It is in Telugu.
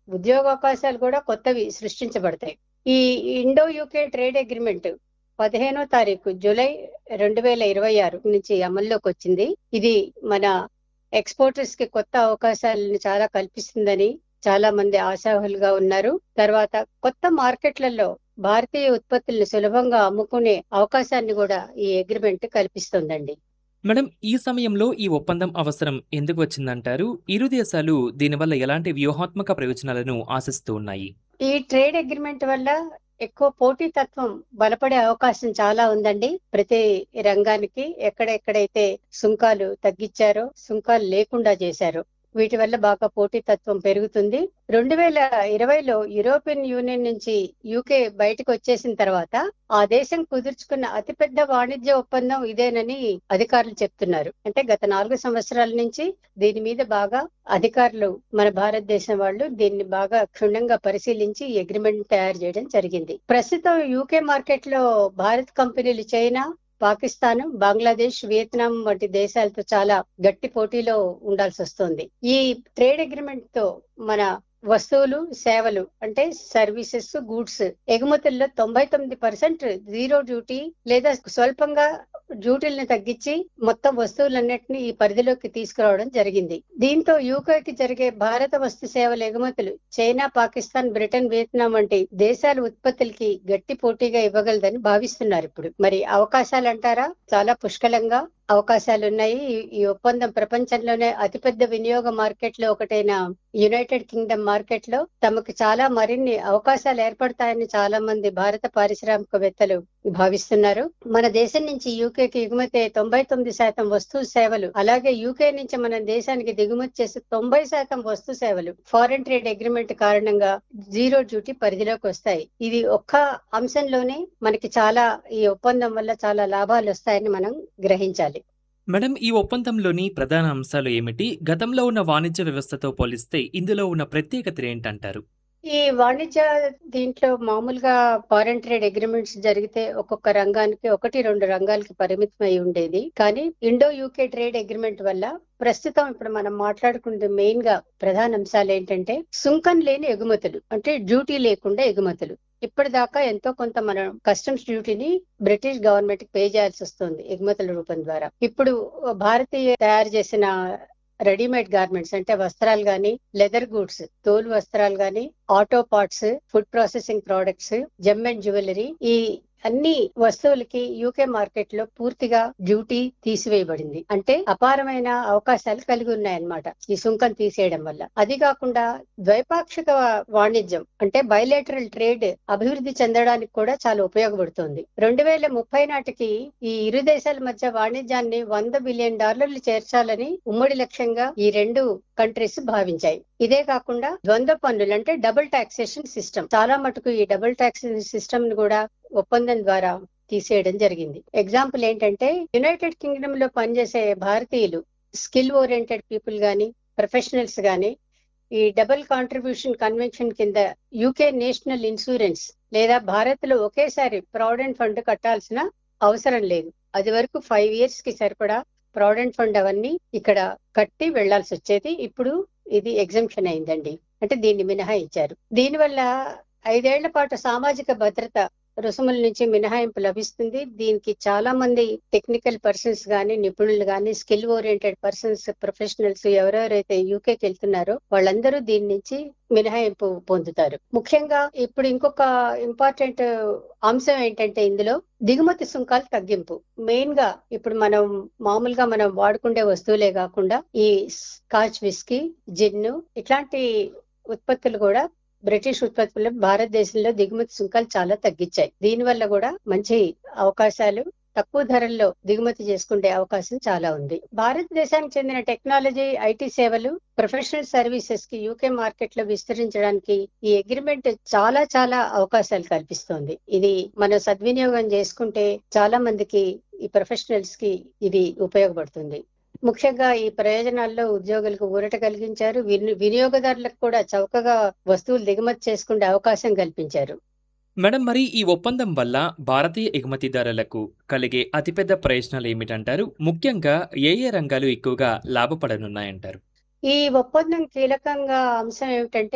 ఉద్యోగావకాశాలు కూడా కొత్తవి సృష్టించబడతాయి ఈ ఇండో యూకే ట్రేడ్ అగ్రిమెంట్ పదిహేనో తారీఖు జూలై రెండు వేల ఇరవై ఆరు నుంచి అమల్లోకి వచ్చింది ఇది మన ఎక్స్పోర్టర్స్ కి కొత్త అవకాశాలను చాలా కల్పిస్తుందని చాలా మంది ఆశావులుగా ఉన్నారు తర్వాత కొత్త మార్కెట్లలో భారతీయ ఉత్పత్తులను సులభంగా అమ్ముకునే అవకాశాన్ని కూడా ఈ అగ్రిమెంట్ కల్పిస్తుందండి మేడం ఈ సమయంలో ఈ ఒప్పందం అవసరం ఎందుకు వచ్చిందంటారు ఇరు దేశాలు దీనివల్ల ఎలాంటి వ్యూహాత్మక ప్రయోజనాలను ఆశిస్తూ ఉన్నాయి ఈ ట్రేడ్ అగ్రిమెంట్ వల్ల ఎక్కువ పోటీతత్వం బలపడే అవకాశం చాలా ఉందండి ప్రతి రంగానికి ఎక్కడెక్కడైతే సుంకాలు తగ్గించారో సుంకాలు లేకుండా చేశారో వీటి వల్ల బాగా పోటీతత్వం పెరుగుతుంది రెండు వేల ఇరవైలో యూరోపియన్ యూనియన్ నుంచి యూకే బయటకు వచ్చేసిన తర్వాత ఆ దేశం కుదుర్చుకున్న అతిపెద్ద వాణిజ్య ఒప్పందం ఇదేనని అధికారులు చెప్తున్నారు అంటే గత నాలుగు సంవత్సరాల నుంచి దీని మీద బాగా అధికారులు మన భారతదేశం వాళ్ళు దీన్ని బాగా క్షుణ్ణంగా పరిశీలించి ఈ అగ్రిమెంట్ తయారు చేయడం జరిగింది ప్రస్తుతం యూకే మార్కెట్ లో భారత్ కంపెనీలు చైనా పాకిస్తాన్ బంగ్లాదేశ్ వియత్నాం వంటి దేశాలతో చాలా గట్టి పోటీలో ఉండాల్సి వస్తుంది ఈ ట్రేడ్ అగ్రిమెంట్ తో మన వస్తువులు సేవలు అంటే సర్వీసెస్ గూడ్స్ ఎగుమతుల్లో తొంభై తొమ్మిది పర్సెంట్ జీరో డ్యూటీ లేదా స్వల్పంగా డ్యూటీలను తగ్గించి మొత్తం వస్తువులన్నింటినీ ఈ పరిధిలోకి తీసుకురావడం జరిగింది దీంతో యూకేకి జరిగే భారత వస్తు సేవల ఎగుమతులు చైనా పాకిస్తాన్ బ్రిటన్ వియత్నాం వంటి దేశాల ఉత్పత్తులకి గట్టి పోటీగా ఇవ్వగలదని భావిస్తున్నారు ఇప్పుడు మరి అవకాశాలు అంటారా చాలా పుష్కలంగా అవకాశాలు ఉన్నాయి ఈ ఒప్పందం ప్రపంచంలోనే అతిపెద్ద వినియోగ మార్కెట్ లో ఒకటైన యునైటెడ్ కింగ్డమ్ మార్కెట్ లో తమకు చాలా మరిన్ని అవకాశాలు ఏర్పడతాయని చాలా మంది భారత పారిశ్రామికవేత్తలు భావిస్తున్నారు మన దేశం నుంచి యూకేకి ఎగుమతి తొంభై తొమ్మిది శాతం వస్తు సేవలు అలాగే యూకే నుంచి మన దేశానికి దిగుమతి చేసే తొంభై శాతం వస్తు సేవలు ఫారెన్ ట్రేడ్ అగ్రిమెంట్ కారణంగా జీరో డ్యూటీ పరిధిలోకి వస్తాయి ఇది ఒక్క అంశంలోనే మనకి చాలా ఈ ఒప్పందం వల్ల చాలా లాభాలు వస్తాయని మనం గ్రహించాలి మేడం ఈ ఒప్పందంలోని ప్రధాన అంశాలు ఏమిటి గతంలో ఉన్న వాణిజ్య వ్యవస్థతో పోలిస్తే ఇందులో ఉన్న ప్రత్యేకతలు ఏంటంటారు ఈ వాణిజ్య దీంట్లో మామూలుగా ఫారెన్ ట్రేడ్ అగ్రిమెంట్స్ జరిగితే ఒక్కొక్క రంగానికి ఒకటి రెండు రంగాలకి పరిమితమై ఉండేది కానీ ఇండో యూకే ట్రేడ్ అగ్రిమెంట్ వల్ల ప్రస్తుతం ఇప్పుడు మనం మాట్లాడుకునే మెయిన్ గా ప్రధాన అంశాలు ఏంటంటే సుంకం లేని ఎగుమతులు అంటే డ్యూటీ లేకుండా ఎగుమతులు ఇప్పటిదాకా ఎంతో కొంత మనం కస్టమ్స్ డ్యూటీని బ్రిటిష్ గవర్నమెంట్ పే చేయాల్సి వస్తుంది ఎగుమతుల రూపం ద్వారా ఇప్పుడు భారతీయ తయారు చేసిన రెడీమేడ్ గార్మెంట్స్ అంటే వస్త్రాలు గాని లెదర్ గూడ్స్ తోలు వస్త్రాలు గాని auto parts food processing products gem and jewellery ఈ అన్ని వస్తువులకి యూకే మార్కెట్ లో పూర్తిగా డ్యూటీ తీసివేయబడింది అంటే అపారమైన అవకాశాలు కలిగి ఉన్నాయన్నమాట ఈ సుంకం తీసేయడం వల్ల అది కాకుండా ద్వైపాక్షిక వాణిజ్యం అంటే బయలేటరల్ ట్రేడ్ అభివృద్ధి చెందడానికి కూడా చాలా ఉపయోగపడుతుంది రెండు వేల ముప్పై నాటికి ఈ ఇరు దేశాల మధ్య వాణిజ్యాన్ని వంద బిలియన్ డాలర్లు చేర్చాలని ఉమ్మడి లక్ష్యంగా ఈ రెండు కంట్రీస్ భావించాయి ఇదే కాకుండా ద్వంద్వ పన్నులు అంటే డబుల్ టాక్సేషన్ సిస్టమ్ చాలా మటుకు ఈ డబుల్ టాక్సేషన్ సిస్టమ్ ని కూడా ఒప్పందం ద్వారా తీసేయడం జరిగింది ఎగ్జాంపుల్ ఏంటంటే యునైటెడ్ కింగ్డమ్ లో పనిచేసే భారతీయులు స్కిల్ ఓరియంటెడ్ పీపుల్ గాని ప్రొఫెషనల్స్ గాని ఈ డబుల్ కాంట్రిబ్యూషన్ కన్వెన్షన్ కింద యూకే నేషనల్ ఇన్సూరెన్స్ లేదా భారత్ లో ఒకేసారి ప్రావిడెంట్ ఫండ్ కట్టాల్సిన అవసరం లేదు అది వరకు ఫైవ్ ఇయర్స్ కి సరిపడా ప్రావిడెంట్ ఫండ్ అవన్నీ ఇక్కడ కట్టి వెళ్లాల్సి వచ్చేది ఇప్పుడు ఇది ఎగ్జంప్షన్ అయిందండి అంటే దీన్ని మినహాయించారు దీనివల్ల ఐదేళ్ల పాటు సామాజిక భద్రత రుసుముల నుంచి మినహాయింపు లభిస్తుంది దీనికి చాలా మంది టెక్నికల్ పర్సన్స్ గాని నిపుణులు గాని స్కిల్ ఓరియంటెడ్ పర్సన్స్ ప్రొఫెషనల్స్ ఎవరెవరైతే యూకేకి వెళ్తున్నారో వాళ్ళందరూ దీని నుంచి మినహాయింపు పొందుతారు ముఖ్యంగా ఇప్పుడు ఇంకొక ఇంపార్టెంట్ అంశం ఏంటంటే ఇందులో దిగుమతి సుంకాలు తగ్గింపు మెయిన్ గా ఇప్పుడు మనం మామూలుగా మనం వాడుకుండే వస్తువులే కాకుండా ఈ స్కాచ్ విస్కీ జిన్ను ఇట్లాంటి ఉత్పత్తులు కూడా బ్రిటిష్ ఉత్పత్తులు భారతదేశంలో దిగుమతి సుంకాలు చాలా తగ్గించాయి దీనివల్ల కూడా మంచి అవకాశాలు తక్కువ ధరల్లో దిగుమతి చేసుకునే అవకాశం చాలా ఉంది భారతదేశానికి చెందిన టెక్నాలజీ ఐటీ సేవలు ప్రొఫెషనల్ సర్వీసెస్ కి యూకే మార్కెట్ లో విస్తరించడానికి ఈ అగ్రిమెంట్ చాలా చాలా అవకాశాలు కల్పిస్తోంది ఇది మనం సద్వినియోగం చేసుకుంటే చాలా మందికి ఈ ప్రొఫెషనల్స్ కి ఇది ఉపయోగపడుతుంది ముఖ్యంగా ఈ ప్రయోజనాల్లో ఉద్యోగులకు ఊరట కలిగించారు వినియోగదారులకు కూడా చౌకగా వస్తువులు దిగుమతి చేసుకునే అవకాశం కల్పించారు మేడం మరి ఈ ఒప్పందం వల్ల భారతీయ ఎగుమతిదారులకు కలిగే అతిపెద్ద ప్రయోజనాలు ఏమిటంటారు ముఖ్యంగా ఏ ఏ రంగాలు ఎక్కువగా లాభపడనున్నాయంటారు ఈ ఒప్పందం కీలకంగా అంశం ఏమిటంటే